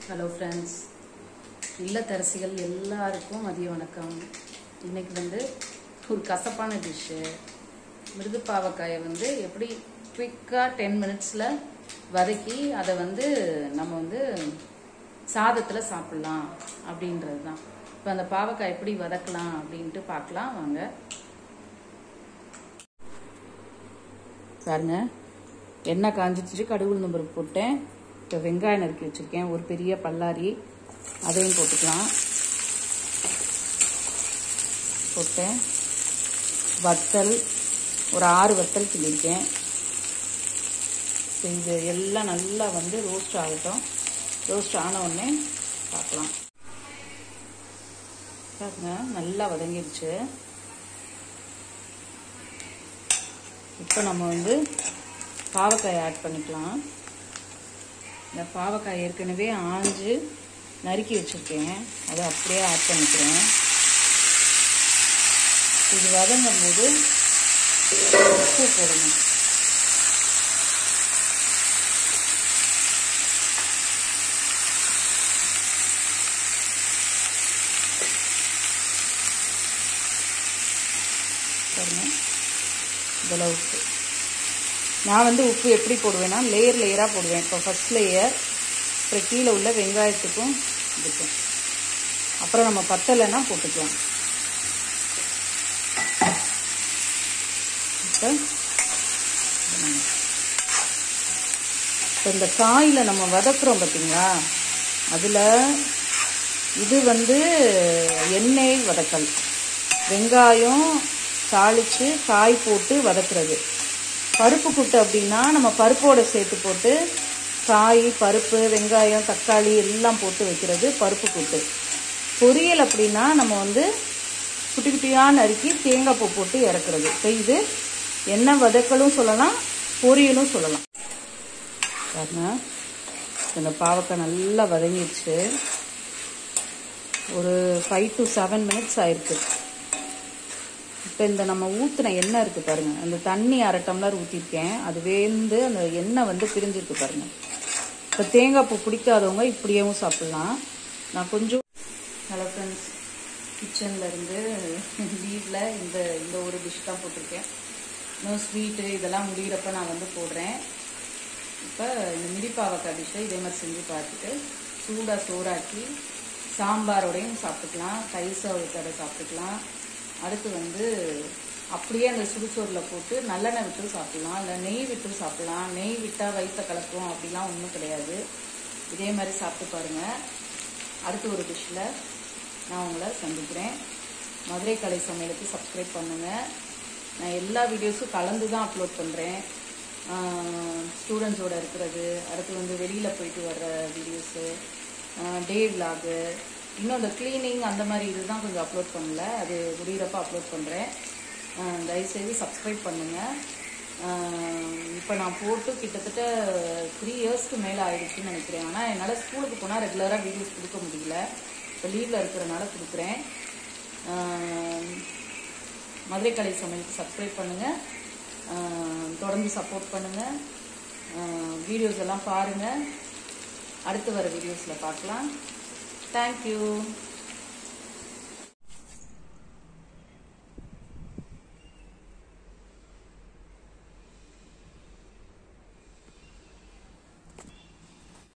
hello friends இல்லத்தரசிகள் எல்லாருக்கும் மதிய வணக்கம் இன்னைக்கு வந்து ஒரு கசப்பான டிஷ்ஷு மிருது பாவக்காயை வந்து எப்படி குவிக்காக டென் மினிட்ஸில் வதக்கி அதை வந்து நம்ம வந்து சாதத்தில் சாப்பிட்லாம் அப்படின்றது தான் இப்போ அந்த பாவக்காய் எப்படி வதக்கலாம் அப்படின்ட்டு பார்க்கலாம் வாங்க பாருங்க எண்ணெய் காஞ்சிடுச்சு கடுகு உளுந்தம் பருப்பு போட்டேன் இப்போ வெங்காயம் நறுக்கி வச்சுருக்கேன் ஒரு பெரிய பல்லாரி அதையும் போட்டுக்கலாம் போட்டேன் வத்தல் ஒரு ஆறு வத்தல் கிள்ளிருக்கேன் இப்போ இது எல்லாம் நல்லா வந்து ரோஸ்ட் ஆகட்டும் ரோஸ்ட் ஆன உடனே பார்க்கலாம் பாருங்க நல்லா வதங்கிடுச்சு இப்போ நம்ம வந்து பாவக்காய் ஆட் பண்ணிக்கலாம் இந்த பாவக்காய் ஏற்கனவே ஆஞ்சு நறுக்கி வச்சுருக்கேன் அதை அப்படியே ஆட் பண்ணிக்கிறேன் இது வதங்கும் போது உப்பு போடணும் பாருங்க இதில் உப்பு நான் வந்து உப்பு எப்படி போடுவேன்னா லேயர் லேயராக போடுவேன் இப்போ ஃபஸ்ட் லேயர் அப்புறம் கீழே உள்ள வெங்காயத்துக்கும் இதுக்கும் அப்புறம் நம்ம பத்தலைன்னா போட்டுக்கலாம் இப்போ இப்போ இந்த காயில் நம்ம வதக்குறோம் பார்த்தீங்களா அதில் இது வந்து எண்ணெய் வதக்கல் வெங்காயம் தாளித்து காய் போட்டு வதக்குறது பருப்பு கூட்டு அப்படின்னா நம்ம பருப்போட சேர்த்து போட்டு காய் பருப்பு வெங்காயம் தக்காளி எல்லாம் போட்டு வைக்கிறது பருப்பு கூட்டு பொரியல் அப்படின்னா நம்ம வந்து குட்டி குட்டியாக நறுக்கி தேங்காய் பூ போட்டு இறக்குறது இப்போ இது எண்ணெய் வதக்கலும் சொல்லலாம் பொரியலும் சொல்லலாம் பாருங்க இந்த பாவக்காய் நல்லா வதங்கிடுச்சு ஒரு ஃபைவ் டு செவன் மினிட்ஸ் ஆயிருக்கு இப்போ இந்த நம்ம ஊற்றின எண்ணெய் இருக்குது பாருங்க அந்த தண்ணி அரை டம்ளர் ஊற்றிருக்கேன் அது வேந்து அந்த எண்ணெய் வந்து பிரிஞ்சிருக்கு பாருங்க இப்போ தேங்காய் பூ பிடிக்காதவங்க இப்படியேவும் சாப்பிட்லாம் நான் கொஞ்சம் ஹலோ ஃப்ரெண்ட்ஸ் கிச்சனில் இருந்து லீவில் இந்த இந்த ஒரு டிஷ் தான் போட்டிருக்கேன் இன்னும் ஸ்வீட்டு இதெல்லாம் முடிகிறப்ப நான் வந்து போடுறேன் இப்போ இந்த மிடிப்பாவக்காய் டிஷ்ஷை இதே மாதிரி செஞ்சு பார்த்துட்டு சூடாக சோறாக்கி சாம்பாரோடையும் சாப்பிட்டுக்கலாம் தயிர் சாதத்தோட சாப்பிட்டுக்கலாம் அடுத்து வந்து அப்படியே அந்த சுடுசோறில் போட்டு நல்லெண்ணெய் விட்டு சாப்பிட்லாம் இல்லை நெய் விட்டு சாப்பிட்லாம் நெய் விட்டால் வயிற்ற கலக்கும் அப்படிலாம் ஒன்றும் கிடையாது இதே மாதிரி சாப்பிட்டு பாருங்கள் அடுத்து ஒரு டிஷ்ஷில் நான் உங்களை சந்திக்கிறேன் மதுரை கலை சமையலுக்கு சப்ஸ்கிரைப் பண்ணுங்கள் நான் எல்லா வீடியோஸும் கலந்து தான் அப்லோட் பண்ணுறேன் ஸ்டூடெண்ட்ஸோட இருக்கிறது அடுத்து வந்து வெளியில் போயிட்டு வர்ற வீடியோஸு டே விலாகு இன்னும் இந்த க்ளீனிங் அந்த மாதிரி இதுதான் கொஞ்சம் அப்லோட் பண்ணல அது முடிகிறப்ப அப்லோட் பண்ணுறேன் தயவுசெய்து சப்ஸ்கிரைப் பண்ணுங்கள் இப்போ நான் போட்டு கிட்டத்தட்ட த்ரீ இயர்ஸ்க்கு மேலே ஆயிடுச்சுன்னு நினைக்கிறேன் ஆனால் என்னால் ஸ்கூலுக்கு போனால் ரெகுலராக வீடியோஸ் கொடுக்க முடியல இப்போ லீவில் இருக்கிறனால கொடுக்குறேன் மதுரை கலை சமையலுக்கு சப்ஸ்கிரைப் பண்ணுங்கள் தொடர்ந்து சப்போர்ட் பண்ணுங்கள் வீடியோஸ் எல்லாம் பாருங்கள் அடுத்து வர வீடியோஸில் பார்க்கலாம் தேங்க்யூ